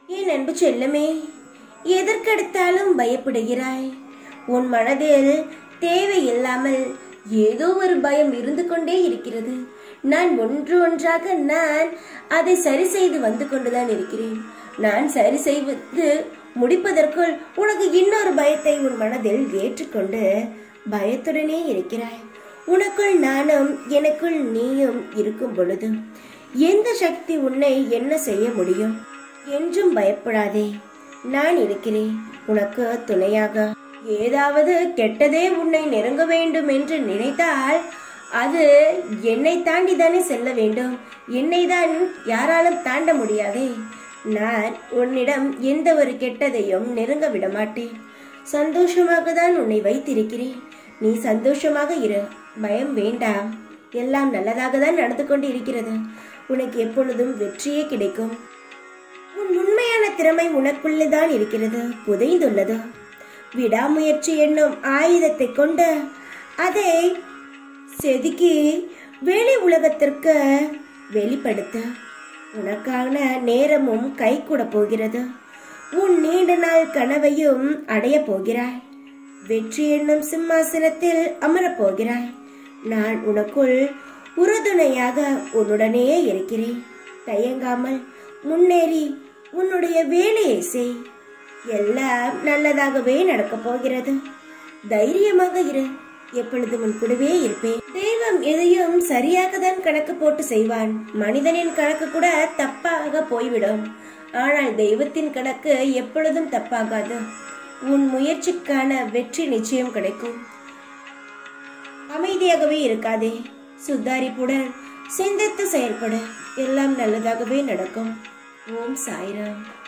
என் அன்பு செல்லமே எதற்கெடுத்தாலும் பயப்படுகிறாய் உன் மனதில் தேவையில்லாமல் ஏதோ ஒரு பயம் இருந்து கொண்டே இருக்கிறது நான் ஒன்று ஒன்றாக நான் அதை சரி செய்து வந்து கொண்டுதான் இருக்கிறேன் நான் சரி செய்வது முடிப்பதற்குள் உனக்கு இன்னொரு பயத்தை உன் மனதில் ஏற்றுக்கொண்டு பயத்துடனே இருக்கிறாய் உனக்குள் நானும் எனக்குள் நீயும் இருக்கும் பொழுது எந்த சக்தி உன்னை என்ன செய்ய முடியும் என்றும் பயப்படாதே நான் இருக்கிறேன் உனக்கு துணையாக ஏதாவது கெட்டதே உன்னை நெருங்க வேண்டும் என்று நினைத்தால் அது என்னை தாண்டி தானே செல்ல வேண்டும் என்னை தான் யாராலும் தாண்ட முடியாதே நான் உன்னிடம் எந்த ஒரு கெட்டதையும் நெருங்க விட மாட்டேன் சந்தோஷமாக தான் உன்னை வைத்திருக்கிறேன் நீ சந்தோஷமாக இரு பயம் வேண்டாம் எல்லாம் நல்லதாக தான் நடந்து கொண்டு இருக்கிறது உனக்கு எப்பொழுதும் வெற்றியே கிடைக்கும் உன் உண்மையான திறமை உனக்குள்ளேதான் இருக்கிறது புதைந்துள்ளது விடாமுயற்சி என்னும் ஆயுதத்தை கொண்டு அதை செதுக்கி வெளி உலகத்திற்கு வெளிப்படுத்த உனக்கான நேரமும் கை கூட போகிறது உன் நீண்ட நாள் கனவையும் அடைய போகிறாய் வெற்றி என்னும் சிம்மாசனத்தில் அமரப் போகிறாய் நான் உனக்குள் உறுதுணையாக உன்னுடனே இருக்கிறேன் தயங்காமல் முன்னேறி உன்னுடைய வேலையை செய் எல்லாம் நல்லதாகவே நடக்கப் போகிறது தைரியமாக இரு எப்பொழுதும் உன் கூடவே இருப்பேன் தெய்வம் எதையும் சரியாக தான் கணக்கு போட்டு செய்வான் மனிதனின் கணக்கு கூட தப்பாக போய்விடும் ஆனால் தெய்வத்தின் கணக்கு எப்பொழுதும் தப்பாகாது உன் முயற்சிக்கான வெற்றி நிச்சயம் கிடைக்கும் அமைதியாகவே இருக்காதே சுத்தாரிப்புடன் சிந்தித்து செயல்பட எல்லாம் நல்லதாகவே நடக்கும் ஓம் சாய்ராம்